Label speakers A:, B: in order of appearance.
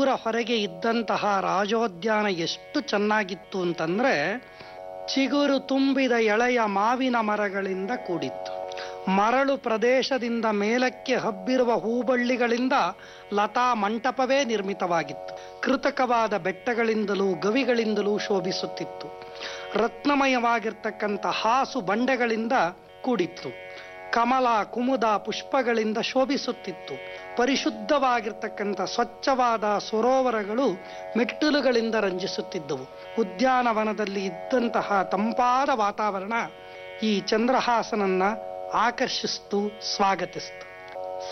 A: ಊರ ಹೊರಗೆ ಇದ್ದಂತಹ ರಾಜೋದ್ಯಾನ ಎಷ್ಟು ಚೆನ್ನಾಗಿತ್ತು ಅಂತಂದ್ರೆ ಚಿಗುರು ತುಂಬಿದ ಎಳೆಯ ಮಾವಿನ ಮರಗಳಿಂದ ಕೂಡಿತ್ತು ಮರಳು ಪ್ರದೇಶದಿಂದ ಮೇಲಕ್ಕೆ ಹಬ್ಬಿರುವ ಹೂಬಳ್ಳಿಗಳಿಂದ ಲತಾ ಮಂಟಪವೇ ನಿರ್ಮಿತವಾಗಿತ್ತು ಕೃತಕವಾದ ಬೆಟ್ಟಗಳಿಂದಲೂ ಗವಿಗಳಿಂದಲೂ ಶೋಭಿಸುತ್ತಿತ್ತು ರತ್ನಮಯವಾಗಿರ್ತಕ್ಕಂಥ ಹಾಸು ಬಂಡೆಗಳಿಂದ ಕೂಡಿತ್ತು ಕಮಲ ಕುಮುದ ಪುಷ್ಪಗಳಿಂದ ಶೋಭಿಸುತ್ತಿತ್ತು ಪರಿಶುದ್ಧವಾಗಿರ್ತಕ್ಕಂಥ ಸ್ವಚ್ಛವಾದ ಸರೋವರಗಳು ಮೆಟ್ಟಿಲುಗಳಿಂದ ರಂಜಿಸುತ್ತಿದ್ದವು ಉದ್ಯಾನವನದಲ್ಲಿ ಇದ್ದಂತಹ ತಂಪಾದ ವಾತಾವರಣ ಈ ಚಂದ್ರಹಾಸನನ್ನ ಆಕರ್ಷಿಸ್ತು ಸ್ವಾಗತಿಸ್ತು